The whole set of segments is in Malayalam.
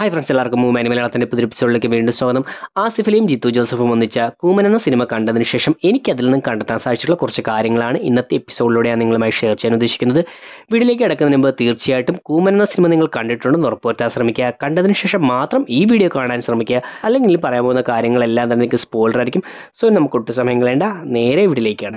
ഹായ് ഫ്രണ്ട്സ് എല്ലാവർക്കും മൂമാനി മലയാളത്തിൻ്റെ പുതിയ എപ്പിസോഡിലേക്ക് വീണ്ടും സ്വാഗതം ആസിഫലിയും ജിത്തു ജോസഫും ഒന്നിച്ച കൂമൻ എന്ന സിനിമ കണ്ടതിന് ശേഷം എനിക്ക് അതിൽ നിന്നും കണ്ടെത്താൻ സാധിച്ചിട്ടുള്ള കുറച്ച് കാര്യങ്ങളാണ് ഇന്നത്തെ എപ്പിസോഡിലൂടെ ഞാൻ നിങ്ങളുമായി ഷെയർ ചെയ്യാൻ ഉദ്ദേശിക്കുന്നത് വീഡിയോയിലേക്ക് കിടക്കുന്നതിന് മുമ്പ് തീർച്ചയായിട്ടും കൂമൻ എന്ന സിനിമ നിങ്ങൾ കണ്ടിട്ടുണ്ടെന്ന് ഉറപ്പുവരുത്താൻ ശ്രമിക്കുക കണ്ടതിന് ശേഷം മാത്രം ഈ വീഡിയോ കാണാൻ ശ്രമിക്കുക അല്ലെങ്കിൽ ഈ പറയാൻ പോകുന്ന കാര്യങ്ങളെല്ലാം തന്നെ നിങ്ങൾക്ക് സ്പോയിലർ ആയിരിക്കും സോ നമുക്ക് ഒട്ടും സമയം കളയേണ്ട നേരെ വീഡിയോയിലേക്കാണ്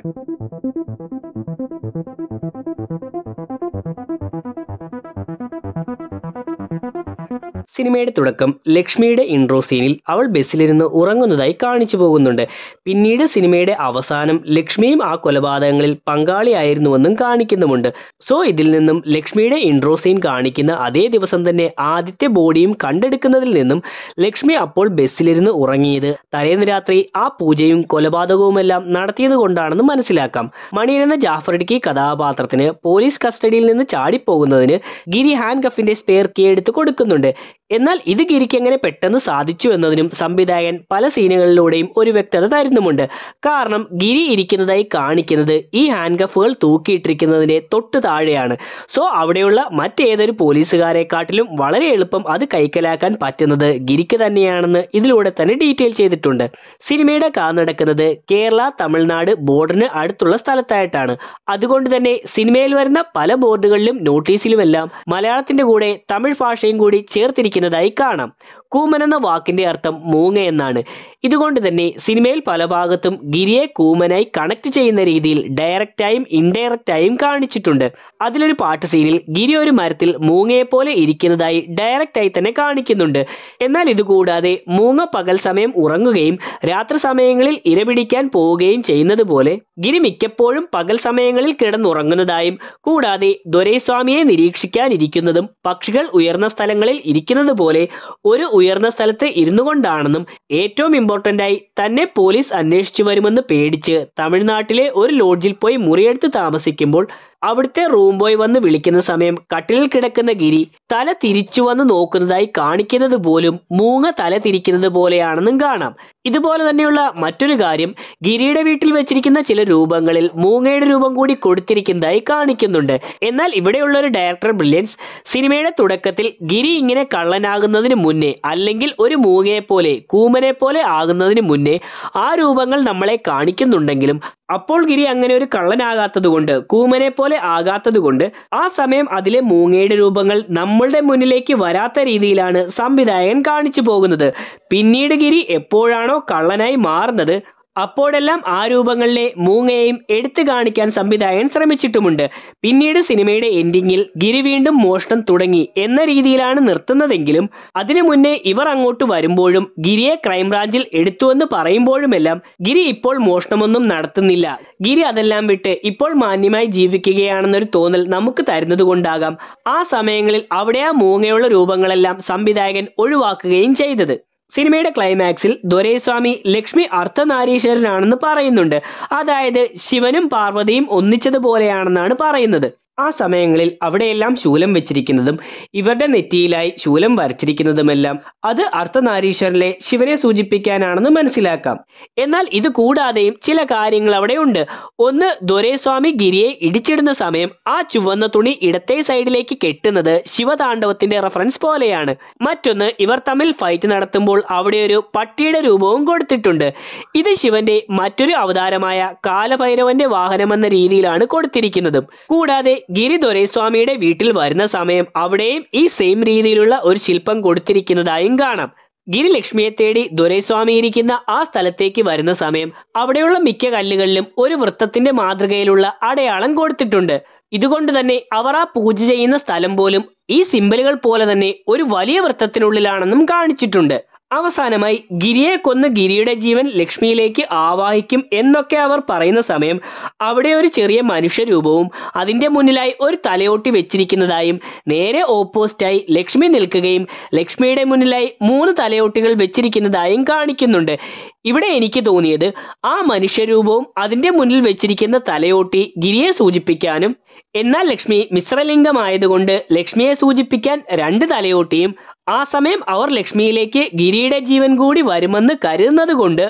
സിനിമയുടെ തുടക്കം ലക്ഷ്മിയുടെ ഇൻട്രോ സീനിൽ അവൾ ബസ്സിലിരുന്ന് ഉറങ്ങുന്നതായി കാണിച്ചു പോകുന്നുണ്ട് പിന്നീട് സിനിമയുടെ അവസാനം ലക്ഷ്മിയും ആ കൊലപാതകങ്ങളിൽ പങ്കാളിയായിരുന്നുവെന്നും കാണിക്കുന്നുമുണ്ട് സോ ഇതിൽ നിന്നും ലക്ഷ്മിയുടെ ഇൻട്രോ സീൻ കാണിക്കുന്ന അതേ ദിവസം തന്നെ ആദ്യത്തെ ബോഡിയും കണ്ടെടുക്കുന്നതിൽ നിന്നും ലക്ഷ്മി അപ്പോൾ ബസ്സിലിരുന്ന് ഉറങ്ങിയത് തലേന്ന് രാത്രി ആ പൂജയും കൊലപാതകവുമെല്ലാം നടത്തിയത് കൊണ്ടാണെന്ന് മനസ്സിലാക്കാം മണി എന്ന ജാഫർഡിക്ക് കഥാപാത്രത്തിന് പോലീസ് കസ്റ്റഡിയിൽ നിന്ന് ചാടിപ്പോകുന്നതിന് ഗിരി ഹാൻഡ് കഫിന്റെ സ്പെയർ കീ എടുത്ത് കൊടുക്കുന്നുണ്ട് എന്നാൽ ഇത് ഗിരിക്ക് എങ്ങനെ പെട്ടെന്ന് സാധിച്ചു എന്നതിനും സംവിധായകൻ പല സീനുകളിലൂടെയും ഒരു വ്യക്തത തരുന്നുമുണ്ട് കാരണം ഗിരി ഇരിക്കുന്നതായി കാണിക്കുന്നത് ഈ ഹാൻഡ് കഫുകൾ തൂക്കിയിട്ടിരിക്കുന്നതിന്റെ തൊട്ട് താഴെയാണ് സോ അവിടെയുള്ള മറ്റേതൊരു പോലീസുകാരെക്കാട്ടിലും വളരെ എളുപ്പം അത് കൈക്കലാക്കാൻ പറ്റുന്നത് ഗിരിക്ക് തന്നെയാണെന്ന് ഇതിലൂടെ തന്നെ ഡീറ്റെയിൽ ചെയ്തിട്ടുണ്ട് സിനിമയുടെ കാ നടക്കുന്നത് കേരള തമിഴ്നാട് ബോർഡറിന് അടുത്തുള്ള സ്ഥലത്തായിട്ടാണ് അതുകൊണ്ട് തന്നെ സിനിമയിൽ വരുന്ന പല ബോർഡുകളിലും നോട്ടീസിലുമെല്ലാം മലയാളത്തിന്റെ കൂടെ തമിഴ് ഭാഷയും കൂടി ചേർത്തിരിക്കുന്നതായി കാണാം കൂമൻ എന്ന വാക്കിന്റെ അർത്ഥം മൂങ്ങ എന്നാണ് ഇതുകൊണ്ട് തന്നെ സിനിമയിൽ പല ഭാഗത്തും ഗിരിയെ കൂമനായി കണക്ട് ചെയ്യുന്ന രീതിയിൽ ഡയറക്റ്റായും ഇൻഡയറക്റ്റായും കാണിച്ചിട്ടുണ്ട് അതിലൊരു പാട്ട് സീനിൽ ഗിരി ഒരു മരത്തിൽ മൂങ്ങയെ പോലെ ഇരിക്കുന്നതായി ഡയറക്റ്റായി തന്നെ കാണിക്കുന്നുണ്ട് എന്നാൽ ഇതുകൂടാതെ മൂങ്ങ പകൽ സമയം ഉറങ്ങുകയും രാത്രി സമയങ്ങളിൽ ഇരപിടിക്കാൻ പോവുകയും ചെയ്യുന്നത് പോലെ ഗിരി മിക്കപ്പോഴും പകൽ സമയങ്ങളിൽ കിടന്നുറങ്ങുന്നതായും കൂടാതെ ദൊരൈസ്വാമിയെ നിരീക്ഷിക്കാനിരിക്കുന്നതും പക്ഷികൾ ഉയർന്ന സ്ഥലങ്ങളിൽ ഇരിക്കുന്നത് പോലെ ഒരു ഉയർന്ന സ്ഥലത്ത് ഇരുന്നു കൊണ്ടാണെന്നും ഏറ്റവും ഇമ്പോർട്ടൻ്റ് ആയി തന്നെ പോലീസ് അന്വേഷിച്ചു വരുമെന്ന് പേടിച്ച് തമിഴ്നാട്ടിലെ ഒരു ലോഡ്ജിൽ പോയി മുറിയെടുത്ത് താമസിക്കുമ്പോൾ അവിടുത്തെ റൂം ബോയ് വന്ന് വിളിക്കുന്ന സമയം കട്ടിലിൽ കിടക്കുന്ന ഗിരി തല തിരിച്ചു വന്ന് നോക്കുന്നതായി കാണിക്കുന്നത് പോലും മൂങ്ങ തല തിരിക്കുന്നത് പോലെയാണെന്നും കാണാം ഇതുപോലെ തന്നെയുള്ള മറ്റൊരു കാര്യം ഗിരിയുടെ വീട്ടിൽ വെച്ചിരിക്കുന്ന ചില രൂപങ്ങളിൽ മൂങ്ങയുടെ രൂപം കൂടി കൊടുത്തിരിക്കുന്നതായി കാണിക്കുന്നുണ്ട് എന്നാൽ ഇവിടെയുള്ള ഒരു ഡയറക്ടർ ബ്രില്യൻസ് സിനിമയുടെ തുടക്കത്തിൽ ഗിരി ഇങ്ങനെ കള്ളനാകുന്നതിന് മുന്നേ അല്ലെങ്കിൽ ഒരു മൂങ്ങയെ പോലെ കൂമനെ പോലെ ആകുന്നതിന് മുന്നേ ആ രൂപങ്ങൾ നമ്മളെ കാണിക്കുന്നുണ്ടെങ്കിലും അപ്പോൾ ഗിരി അങ്ങനെ ഒരു കള്ളനാകാത്തത് കൊണ്ട് കൂമനെ പോലെ ആകാത്തത് കൊണ്ട് ആ സമയം അതിലെ മൂങ്ങയുടെ രൂപങ്ങൾ നമ്മളുടെ മുന്നിലേക്ക് വരാത്ത രീതിയിലാണ് സംവിധായകൻ കാണിച്ചു പോകുന്നത് പിന്നീട് ഗിരി എപ്പോഴാണോ കള്ളനായി മാറുന്നത് അപ്പോഴെല്ലാം ആ രൂപങ്ങളിലെ മൂങ്ങയെയും എടുത്തു കാണിക്കാൻ സംവിധായകൻ ശ്രമിച്ചിട്ടുമുണ്ട് പിന്നീട് സിനിമയുടെ എൻഡിങ്ങിൽ ഗിരി വീണ്ടും മോഷണം തുടങ്ങി എന്ന രീതിയിലാണ് നിർത്തുന്നതെങ്കിലും അതിനു മുന്നേ ഇവർ അങ്ങോട്ട് വരുമ്പോഴും ഗിരിയെ ക്രൈംബ്രാഞ്ചിൽ എടുത്തുവെന്ന് പറയുമ്പോഴുമെല്ലാം ഗിരി ഇപ്പോൾ മോഷണമൊന്നും നടത്തുന്നില്ല ഗിരി അതെല്ലാം വിട്ട് ഇപ്പോൾ മാന്യമായി ജീവിക്കുകയാണെന്നൊരു തോന്നൽ നമുക്ക് തരുന്നത് കൊണ്ടാകാം ആ സമയങ്ങളിൽ അവിടെ ആ മൂങ്ങയുള്ള രൂപങ്ങളെല്ലാം സംവിധായകൻ ഒഴിവാക്കുകയും ചെയ്തത് സിനിമയുടെ ക്ലൈമാക്സിൽ ദൊരൈസ്വാമി ലക്ഷ്മി അർദ്ധനാരീശ്വരനാണെന്ന് പറയുന്നുണ്ട് അതായത് ശിവനും പാർവതിയും ഒന്നിച്ചതുപോലെയാണെന്നാണ് പറയുന്നത് ആ സമയങ്ങളിൽ അവിടെയെല്ലാം ശൂലം വെച്ചിരിക്കുന്നതും ഇവരുടെ നെറ്റിയിലായി ശൂലം വരച്ചിരിക്കുന്നതുമെല്ലാം അത് അർദ്ധനാരീശ്വരനിലെ ശിവനെ സൂചിപ്പിക്കാനാണെന്ന് മനസ്സിലാക്കാം എന്നാൽ ഇത് കൂടാതെയും ചില കാര്യങ്ങൾ അവിടെ ഉണ്ട് ഒന്ന് ദൊരേസ്വാമി ഗിരിയെ ഇടിച്ചിടുന്ന സമയം ആ ചുവന്ന തുണി ഇടത്തെ സൈഡിലേക്ക് കെട്ടുന്നത് ശിവതാണ്ഡവത്തിന്റെ റെഫറൻസ് പോലെയാണ് മറ്റൊന്ന് ഇവർ തമ്മിൽ ഫൈറ്റ് നടത്തുമ്പോൾ അവിടെ ഒരു പട്ടിയുടെ രൂപവും കൊടുത്തിട്ടുണ്ട് ഇത് ശിവന്റെ മറ്റൊരു അവതാരമായ കാലഭൈരവന്റെ വാഹനമെന്ന രീതിയിലാണ് കൊടുത്തിരിക്കുന്നത് കൂടാതെ ഗിരി ദൊരൈസ്വാമിയുടെ വീട്ടിൽ വരുന്ന സമയം അവിടെയും ഈ സെയിം രീതിയിലുള്ള ഒരു ശില്പം കൊടുത്തിരിക്കുന്നതായും കാണാം ഗിരി ലക്ഷ്മിയെ തേടി ദൊരൈസ്വാമി ഇരിക്കുന്ന ആ സ്ഥലത്തേക്ക് വരുന്ന സമയം അവിടെയുള്ള മിക്ക കല്ലുകളിലും ഒരു വൃത്തത്തിന്റെ മാതൃകയിലുള്ള അടയാളം കൊടുത്തിട്ടുണ്ട് ഇതുകൊണ്ട് തന്നെ അവർ ആ പൂജ ചെയ്യുന്ന സ്ഥലം പോലും ഈ സിമ്പലുകൾ പോലെ തന്നെ ഒരു വലിയ വൃത്തത്തിനുള്ളിലാണെന്നും കാണിച്ചിട്ടുണ്ട് അവസാനമായി ഗിരിയെ കൊന്ന് ഗിരിയുടെ ജീവൻ ലക്ഷ്മിയിലേക്ക് ആവാഹിക്കും എന്നൊക്കെ അവർ പറയുന്ന സമയം അവിടെ ഒരു ചെറിയ മനുഷ്യരൂപവും അതിന്റെ മുന്നിലായി ഒരു തലയോട്ടി വെച്ചിരിക്കുന്നതായും നേരെ ഓപ്പോസിറ്റായി ലക്ഷ്മി നിൽക്കുകയും ലക്ഷ്മിയുടെ മുന്നിലായി മൂന്ന് തലയോട്ടികൾ വെച്ചിരിക്കുന്നതായും കാണിക്കുന്നുണ്ട് ഇവിടെ എനിക്ക് തോന്നിയത് ആ മനുഷ്യരൂപവും അതിന്റെ മുന്നിൽ വെച്ചിരിക്കുന്ന തലയോട്ടി ഗിരിയെ സൂചിപ്പിക്കാനും എന്നാൽ ലക്ഷ്മി മിശ്രലിംഗമായതുകൊണ്ട് ലക്ഷ്മിയെ സൂചിപ്പിക്കാൻ രണ്ട് തലയോട്ടിയും ആ സമയം അവർ ലക്ഷ്മിയിലേക്ക് ഗിരിയുടെ ജീവൻ കൂടി വരുമെന്ന് കരുതുന്നത് കൊണ്ട്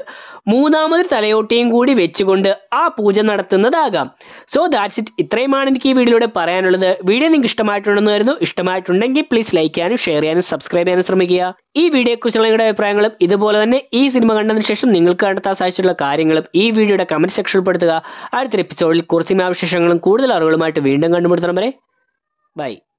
മൂന്നാമതൊരു തലയോട്ടിയും കൂടി വെച്ചുകൊണ്ട് ആ പൂജ നടത്തുന്നതാകാം സോ ദാറ്റ്സ് ഇറ്റ് ഇത്രയുമാണ് എനിക്ക് ഈ വീഡിയോയിലൂടെ പറയാനുള്ളത് വീഡിയോ നിങ്ങൾക്ക് ഇഷ്ടമായിട്ടുണ്ടെന്ന് വരുന്നു ഇഷ്ടമായിട്ടുണ്ടെങ്കിൽ പ്ലീസ് ലൈക്ക് ചെയ്യാനും ഷെയർ ചെയ്യാനും സബ്സ്ക്രൈബ് ചെയ്യാനും ശ്രമിക്കുക ഈ വീഡിയോയെക്കുറിച്ചുള്ള നിങ്ങളുടെ അഭിപ്രായങ്ങളും ഇതുപോലെ തന്നെ ഈ സിനിമ കണ്ടതിന് ശേഷം നിങ്ങൾക്ക് കണ്ടെത്താൻ സാധിച്ചിട്ടുള്ള കാര്യങ്ങളും ഈ വീഡിയോയുടെ കമന്റ് സെക്ഷനിൽ പെടുത്തുക അടുത്തൊരു എപ്പിസോഡിൽ കുറച്ച് സിനിമാ വിശേഷങ്ങളും കൂടുതൽ അറിവുകളുമായിട്ട് വീണ്ടും കണ്ടുമുട്ടുന്നവരെ ബൈ